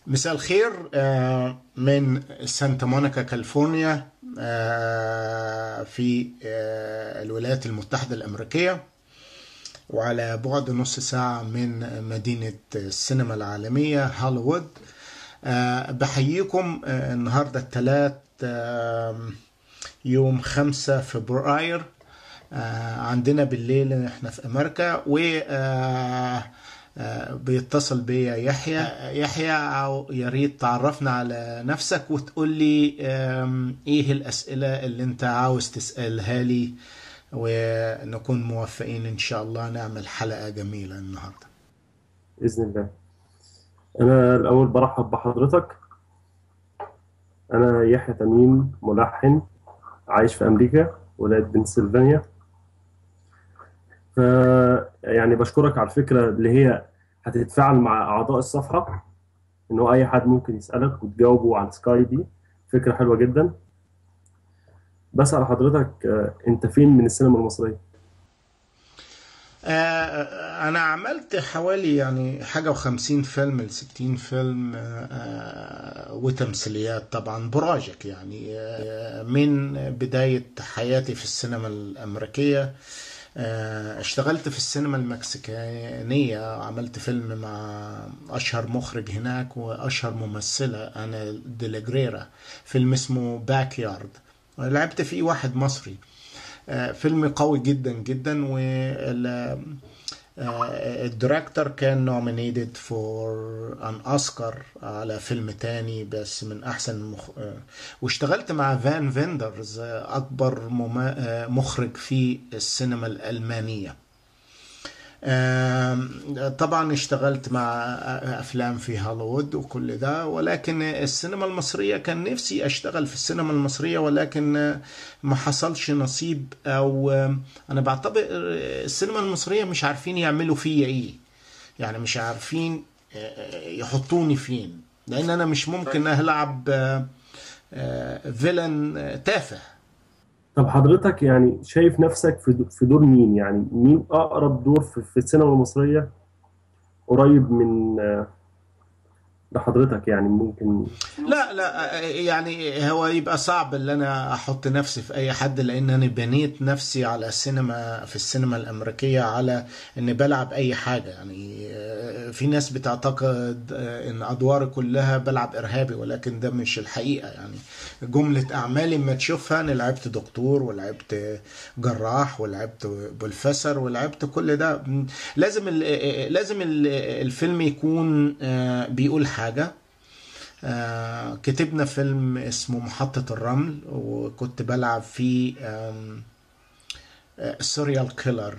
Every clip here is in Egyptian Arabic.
مساء الخير آه، من سانتا مونيكا كاليفورنيا آه، في آه، الولايات المتحدة الأمريكية وعلى بعد نص ساعة من مدينة السينما العالمية هوليوود آه، بحييكم آه، النهاردة الثلاث يوم 5 فبراير آه، عندنا بالليل احنا في امريكا و آه، آه، بيتصل بيا يحيى يحيى عاو- يا ريت تعرفنا على نفسك وتقول لي آم، ايه الاسئله اللي انت عاوز تسالها لي ونكون موفقين ان شاء الله نعمل حلقه جميله النهارده بإذن الله أنا الأول برحب بحضرتك أنا يحيى تميم ملحن عايش في أمريكا ولاية بنسلفانيا ف يعني بشكرك على الفكرة اللي هي هتتفاعل مع أعضاء الصفحة إن هو أي حد ممكن يسألك وتجاوبه على سكاي دي فكرة حلوة جدا بسأل حضرتك آه، أنت فين من السينما المصرية؟ آه، أنا عملت حوالي يعني حاجة وخمسين فيلم لستين فيلم آه، آه، وتمثيليات طبعا براجك يعني آه، من بداية حياتي في السينما الأمريكية آه، اشتغلت في السينما المكسيكانية عملت فيلم مع أشهر مخرج هناك وأشهر ممثلة أنا ديليجريرا فيلم اسمه باك يارد لعبت فيه واحد مصري آه، فيلم قوي جدا جدا وال الديركتور كان نومينيتد فور ان اوسكار على فيلم تاني بس من احسن مخ... آه، واشتغلت مع فان فيندرز آه، اكبر مما... آه، مخرج في السينما الالمانيه آم، طبعا اشتغلت مع افلام في هوليوود وكل ده ولكن السينما المصريه كان نفسي اشتغل في السينما المصريه ولكن ما حصلش نصيب او انا بعتبر السينما المصريه مش عارفين يعملوا فيا ايه يعني مش عارفين يحطوني فين لان انا مش ممكن العب فيلن تافه طب حضرتك يعني شايف نفسك في دو- في دور مين يعني مين اقرب دور في, في السينما المصريه قريب من آه، لحضرتك يعني ممكن لا لا يعني هو يبقى صعب ان انا احط نفسي في اي حد لان انا بنيت نفسي على السينما في السينما الامريكيه على اني بلعب اي حاجه يعني آه، في ناس بتعتقد آه، ان ادواري كلها بلعب ارهابي ولكن ده مش الحقيقه يعني جمله اعمالي ما تشوفها انا لعبت دكتور ولعبت جراح ولعبت بروفيسور ولعبت كل ده لازم ال- لازم ال- الفيلم يكون آه، بيقول حاجه آه، كتبنا فيلم اسمه محطة الرمل وكنت بلعب فيه سوريال كيلر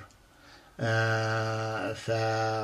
ف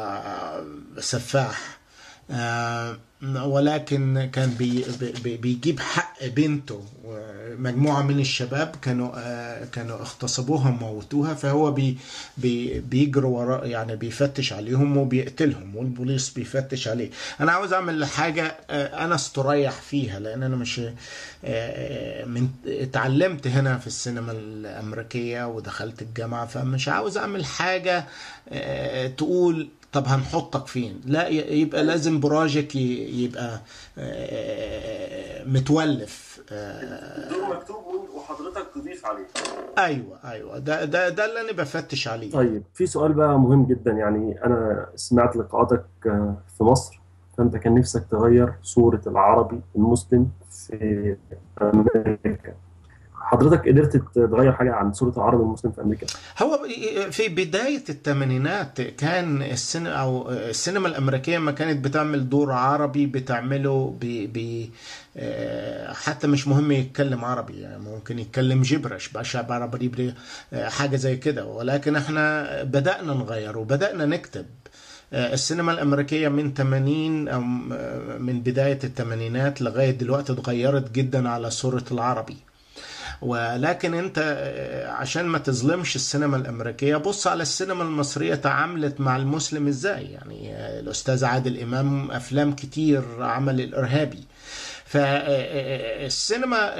سفاح آه، ولكن كان بي بي بيجيب حق بنته مجموعة من الشباب كانوا آه، كانوا اغتصبوها وموتوها فهو بي بي بيجروا وراء يعني بيفتش عليهم وبيقتلهم والبوليس بيفتش عليه انا عاوز اعمل حاجة آه، انا استريح فيها لان انا مش آه، من اتعلمت هنا في السينما الامريكية ودخلت الجامعة فمش عاوز اعمل حاجة آه، تقول طب هنحطك فين لا ي- يبقى لازم براجك ي- يبقى آه، متولف آه، دور مكتوب وحضرتك تضيف عليه ايوه ايوه ده ده ده اللي انا بفتش عليه طيب في سؤال بقى مهم جدا يعني انا سمعت لقاءاتك آه، في مصر فانت كان نفسك تغير صورة العربي المسلم في امريكا حضرتك قدرت تغير حاجة عن صورة العربي المسلم في امريكا هو في بداية الثمانينات كان السينما أو السينما الأمريكية ما كانت بتعمل دور عربي بتعمله ب ب آه، حتى مش مهم يتكلم عربي يعني ممكن يتكلم جبرش باشا عربي بري حاجة زي كده ولكن احنا بدأنا نغير وبدأنا نكتب آه، السينما الأمريكية من 80 أو آه، من بداية الثمانينات لغاية دلوقتي اتغيرت جدا على صورة العربي ولكن انت آه، عشان ما تظلمش السينما الامريكيه بص على السينما المصريه تعاملت مع المسلم ازاي يعني آه، الاستاذ عادل امام افلام كتير عمل الارهابي فالسينما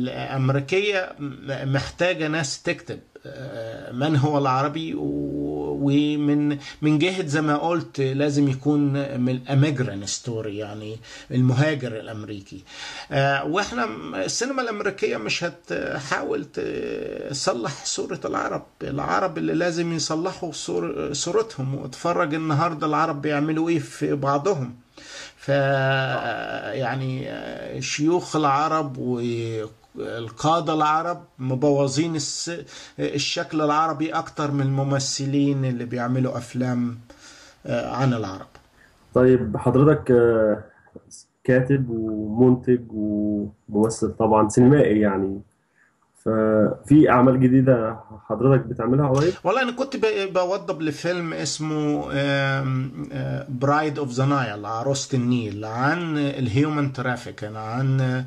الامريكيه محتاجه ناس تكتب من هو العربي و- ومن من جهه زي ما قلت لازم يكون من الاميجران ستوري يعني المهاجر الامريكي آه، واحنا السينما الامريكيه مش هتحاول تصلح صوره العرب العرب اللي لازم يصلحوا صور صورتهم واتفرج النهارده العرب بيعملوا ايه في بعضهم ف يعني شيوخ العرب والقادة العرب مبوظين الشكل العربي أكتر من الممثلين اللي بيعملوا أفلام عن العرب طيب حضرتك كاتب ومنتج وممثل طبعا سينمائي يعني ففي اعمال جديده حضرتك بتعملها قريب والله انا كنت بوضب لفيلم اسمه برايد اوف ذا نايل عروسه النيل عن الهيومن ترافيك عن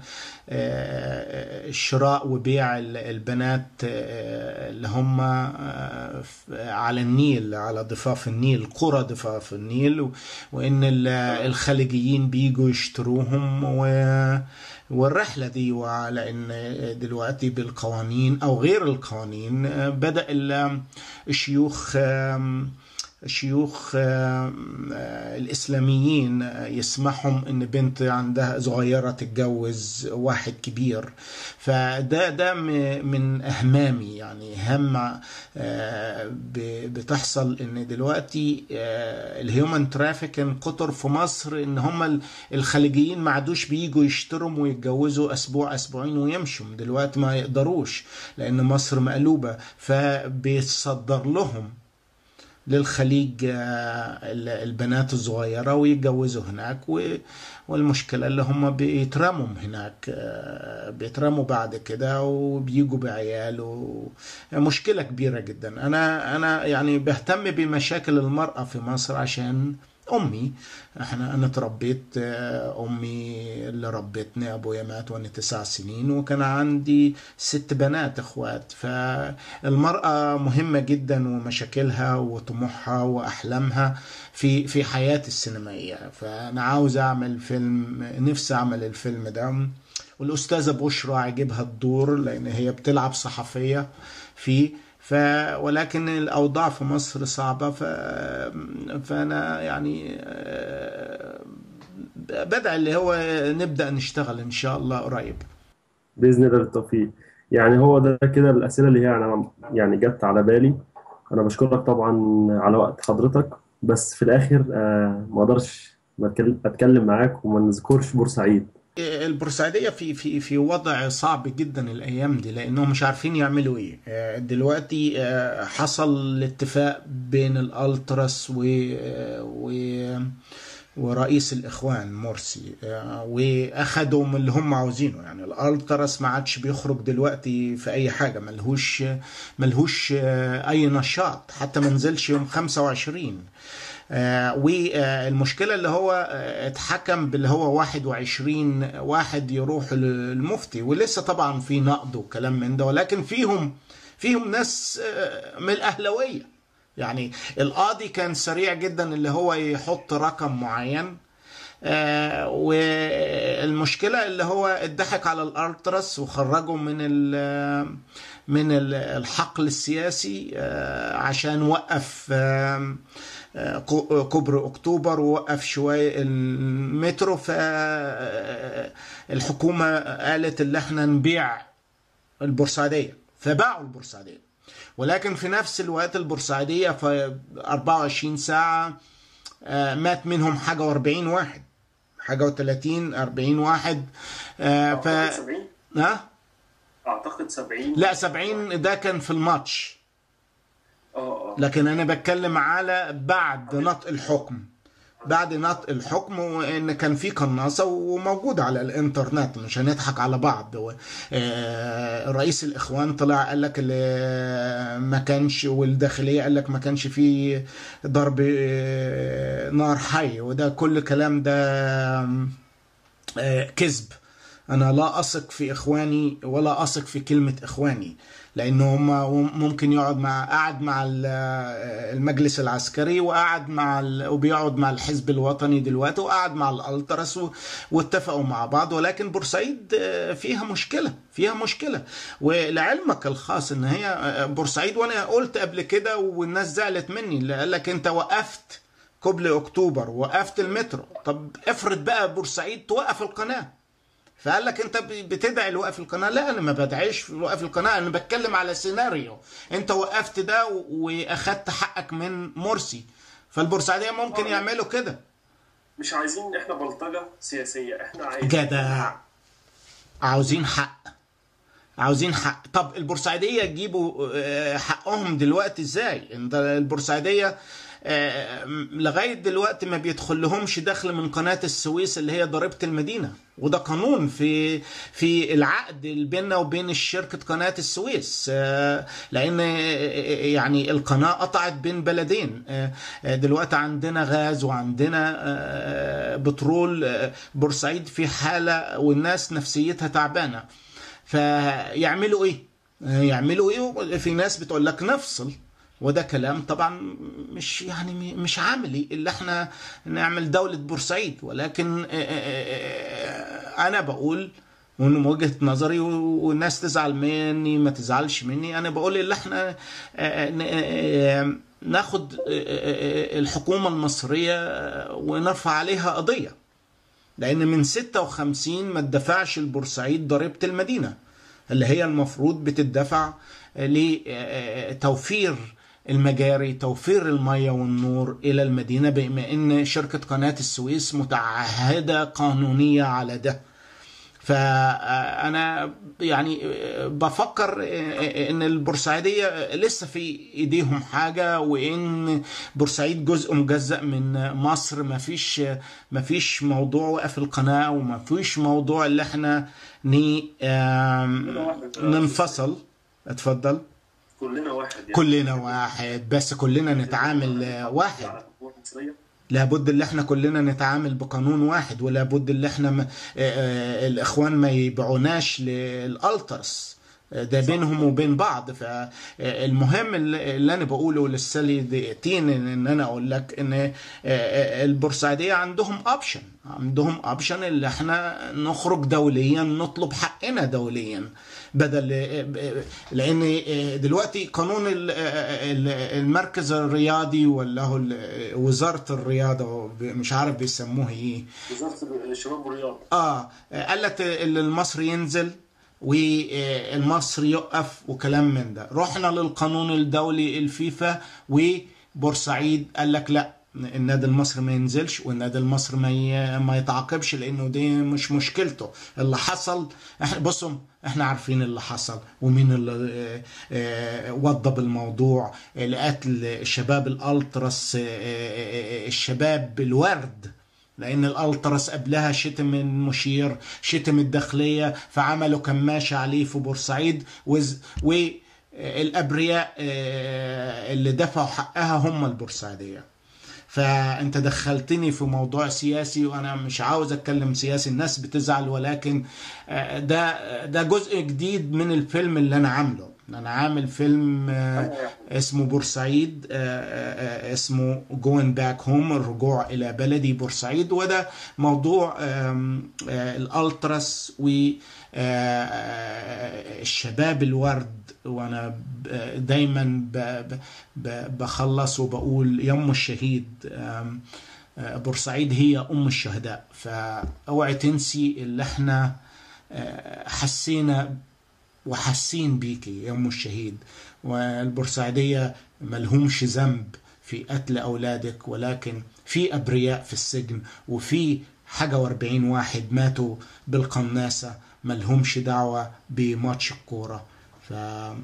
شراء وبيع البنات اللي هم على النيل على ضفاف النيل قرى ضفاف النيل وان الخليجيين بيجوا يشتروهم و والرحلة دي وعلى ان دلوقتي بالقوانين او غير القوانين بدأ الشيوخ الشيوخ الإسلاميين يسمحهم إن بنت عندها صغيرة تتجوز واحد كبير فده ده من أهمامي يعني هم بتحصل إن دلوقتي الهيومن ترافيكن كتر في مصر إن هم الخليجيين ما عادوش بيجوا يشتروا ويتجوزوا أسبوع أسبوعين ويمشوا دلوقتي ما يقدروش لأن مصر مقلوبة فبيتصدر لهم للخليج البنات الصغيرة ويتجوزوا هناك والمشكلة اللي هم بيترموا هناك بيترموا بعد كده وبيجوا بعيال مشكلة كبيرة جدا أنا أنا يعني بهتم بمشاكل المرأة في مصر عشان امي احنا انا اتربيت امي اللي ربتني ابويا مات وانا تسع سنين وكان عندي ست بنات اخوات فالمراه مهمه جدا ومشاكلها وطموحها واحلامها في في حياتي السينمائيه فانا عاوز اعمل فيلم نفسي اعمل الفيلم ده والاستاذه بشرى عجبها الدور لان هي بتلعب صحفيه فيه ف ولكن الاوضاع في مصر صعبه ف... فانا يعني بدأ اللي هو نبدا نشتغل ان شاء الله قريب باذن الله بالتوفيق يعني هو ده كده الاسئله اللي هي انا يعني جت على بالي انا بشكرك طبعا على وقت حضرتك بس في الاخر ما اقدرش اتكلم معاك وما نذكرش بورسعيد البورسعيديه في في في وضع صعب جدا الايام دي لانهم مش عارفين يعملوا ايه دلوقتي حصل الاتفاق بين الالتراس و و ورئيس الاخوان مرسي واخدوا من اللي هم عاوزينه يعني الالتراس ما عادش بيخرج دلوقتي في اي حاجه ملهوش ملهوش اي نشاط حتى ما نزلش يوم 25 آه والمشكلة اللي هو آه اتحكم باللي هو 21 واحد يروح للمفتي ولسه طبعا في نقد وكلام من ده ولكن فيهم فيهم ناس آه من الأهلوية يعني القاضي كان سريع جدا اللي هو يحط رقم معين آه والمشكلة اللي هو اتضحك على الالتراس وخرجوا من ال من الحقل السياسي آه عشان وقف آه كوبري اكتوبر ووقف شويه المترو فالحكومه قالت ان احنا نبيع البورسعيديه فباعوا البورسعيديه ولكن في نفس الوقت البورسعيديه في 24 ساعه مات منهم حاجه و40 واحد حاجه و30 40 واحد ف ها اعتقد 70 لا 70 ده كان في الماتش لكن انا بتكلم على بعد نطق الحكم بعد نطق الحكم وان كان في قناصه وموجوده على الانترنت مش هنضحك على بعض رئيس الاخوان طلع قال لك اللي ما كانش والداخليه قال لك ما كانش في ضرب نار حي وده كل كلام ده كذب انا لا اثق في اخواني ولا اثق في كلمه اخواني لانه هم ممكن يقعد مع قعد مع ال- المجلس العسكري وقعد مع ال... وبيقعد مع الحزب الوطني دلوقتي وقعد مع الالتراس و... واتفقوا مع بعض ولكن بورسعيد آه، فيها مشكله فيها مشكله ولعلمك الخاص ان هي آه، بورسعيد وانا قلت قبل كده والناس زعلت مني اللي قال لك انت وقفت كوبلي اكتوبر وقفت المترو طب افرض بقى بورسعيد توقف القناه فقال لك انت بتدعي لوقف القناه لا انا ما بدعيش لوقف القناه انا بتكلم على سيناريو انت وقفت ده و- واخدت حقك من مرسي فالبورسعيديه ممكن يعملوا كده مش عايزين احنا بلطجه سياسيه احنا عايزين جدع عاوزين حق عاوزين حق طب البورسعيديه يجيبوا آه، حقهم دلوقتي ازاي انت البورسعيديه آه، لغايه دلوقتي ما بيدخل لهمش دخل من قناه السويس اللي هي ضريبه المدينه وده قانون في في العقد اللي بيننا وبين شركه قناه السويس آه، لان آه، يعني القناه قطعت بين بلدين آه، آه، دلوقتي عندنا غاز وعندنا آه، بترول آه، بورسعيد في حاله والناس نفسيتها تعبانه فيعملوا ايه يعملوا ايه في ناس بتقول لك نفصل وده كلام طبعا مش يعني مش عملي اللي احنا نعمل دولة بورسعيد ولكن انا بقول من وجهة نظري والناس تزعل مني ما تزعلش مني انا بقول اللي احنا ناخد الحكومة المصرية ونرفع عليها قضية لان من 56 ما اتدفعش البورسعيد ضريبة المدينة اللي هي المفروض بتدفع لتوفير المجاري توفير المية والنور إلى المدينة بما أن شركة قناة السويس متعهدة قانونية على ده فأنا يعني بفكر إن البورسعيدية لسه في إيديهم حاجة وإن بورسعيد جزء مجزأ من مصر ما فيش ما فيش موضوع وقف القناة وما فيش موضوع اللي احنا ني ننفصل اتفضل كلنا واحد يعني كلنا واحد بس كلنا نتعامل واحد على الحكومة المصرية لابد اللي احنا كلنا نتعامل بقانون واحد ولابد اللي احنا ما اه الاخوان ما يبيعوناش للالترس ده بينهم وبين بعض فالمهم اللي انا بقوله لسه لي دقيقتين ان انا اقول لك ان البورسعيديه عندهم اوبشن عندهم اوبشن اللي احنا نخرج دوليا نطلب حقنا دوليا بدل لان دلوقتي قانون المركز الرياضي ولا هو وزاره الرياضه مش عارف بيسموه ايه وزارة الشباب والرياضة اه قالت اللي المصري ينزل والمصري يقف وكلام من ده رحنا للقانون الدولي الفيفا وبورسعيد قال لك لا النادي المصري ما ينزلش والنادي المصري ما ما يتعاقبش لانه دي مش مشكلته اللي حصل احنا بصوا احنا عارفين اللي حصل ومين اللي وضب الموضوع لقتل شباب الالتراس الشباب الورد لان الالتراس قبلها شتم المشير شتم الداخليه فعملوا كماشه عليه في بورسعيد وز والابرياء اللي دفعوا حقها هم البورسعيديه فانت دخلتني في موضوع سياسي وانا مش عاوز اتكلم سياسي الناس بتزعل ولكن ده ده جزء جديد من الفيلم اللي انا عامله انا عامل فيلم اسمه بورسعيد اسمه Going Back Home الرجوع الى بلدي بورسعيد وده موضوع الالتراس والشباب الورد وانا دايما بخلص وبقول يم الشهيد بورسعيد هي ام الشهداء فاوعي تنسي اللي احنا حسينا وحاسين بيكي يا ام الشهيد والبورسعيديه ملهمش ذنب في قتل اولادك ولكن في ابرياء في السجن وفي حاجه واربعين واحد ماتوا بالقناصه ملهمش دعوه بماتش الكوره ف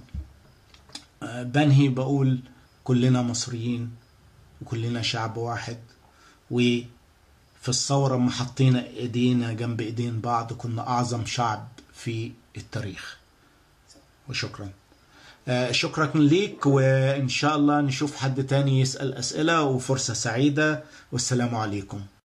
بنهي بقول كلنا مصريين وكلنا شعب واحد وفي الثورة ما حطينا ايدينا جنب ايدين بعض كنا اعظم شعب في التاريخ وشكرا شكرا ليك وان شاء الله نشوف حد تاني يسأل اسئلة وفرصة سعيدة والسلام عليكم